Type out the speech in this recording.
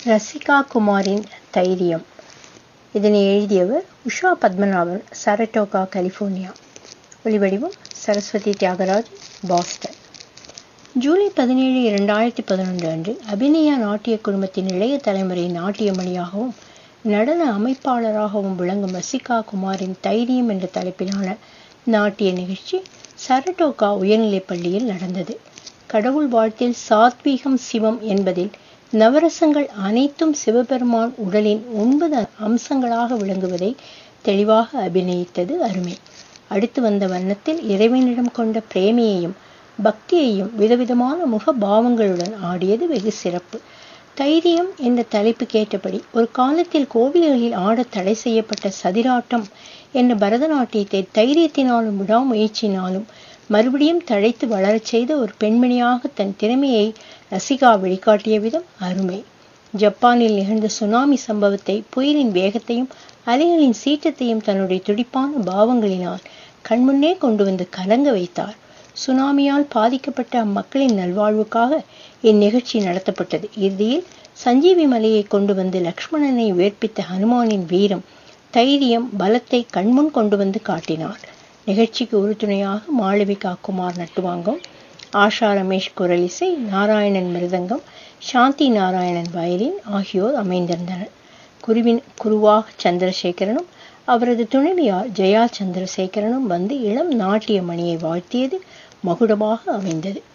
ரசிகா குமாரின் தைரியம் இதனை எழுதியவர் உஷா பத்மநாபன் சரட்டோகா கலிஃபோர்னியா ஒலிவடிவம் சரஸ்வதி தியாகராஜ் பாஸ்டன் ஜூலை பதினேழு இரண்டாயிரத்தி பதினொன்று அன்று அபிநயா நாட்டிய குடும்பத்தின் இளைய தலைமுறை நாட்டியமணியாகவும் நடன அமைப்பாளராகவும் விளங்கும் ரசிகா குமாரின் தைரியம் என்ற தலைப்பிலான நாட்டிய நிகழ்ச்சி சரட்டோகா உயர்நிலைப் பள்ளியில் நடந்தது கடவுள் வாழ்த்தில் சாத்வீகம் சிவம் என்பதில் நவரசங்கள் அனைத்தும் சிவபெருமான் உடலின் ஒன்பது அம்சங்களாக விளங்குவதை தெளிவாக அபிநயித்தது அருமை அடுத்து வந்த வண்ணத்தில் இறைவனிடம் கொண்ட பிரேமையையும் பக்தியையும் விதவிதமான முக பாவங்களுடன் ஆடியது வெகு சிறப்பு தைரியம் என்ற தலைப்பு கேட்டபடி ஒரு காலத்தில் கோவில்களில் ஆட தடை செய்யப்பட்ட சதிராட்டம் என்ற பரதநாட்டியத்தை தைரியத்தினாலும் விடாமுயற்சினாலும் மறுபடியும் தழைத்து வளரச் செய்த ஒரு பெண்மணியாக தன் திறமையை ரசிகா வெளிக்காட்டிய விதம் அருமை ஜப்பானில் நிகழ்ந்த சுனாமி சம்பவத்தை புயலின் வேகத்தையும் அலைகளின் சீற்றத்தையும் தன்னுடைய துடிப்பான பாவங்களினால் கண்முன்னே கொண்டு வந்து கலங்க வைத்தார் சுனாமியால் பாதிக்கப்பட்ட அம்மக்களின் நல்வாழ்வுக்காக இந்நிகழ்ச்சி நடத்தப்பட்டது இறுதியில் சஞ்சீவி மலையை கொண்டு வந்து லக்ஷ்மணனை உயர்ப்பித்த ஹனுமானின் வீரம் தைரியம் பலத்தை கண்முன் கொண்டு வந்து காட்டினார் நிகழ்ச்சிக்கு உறுதுணையாக மாளவிகா குமார் நட்டுவாங்கம் ஆஷா ரமேஷ் குரலிசை நாராயணன் மிருதங்கம் சாந்தி நாராயணன் வயலின் ஆகியோர் அமைந்திருந்தனர் குருவின் குருவாக சந்திரசேகரனும் அவரது துணைவியார் ஜெயா சந்திரசேகரனும் வந்து இளம் நாட்டிய மணியை வாழ்த்தியது மகுடமாக அமைந்தது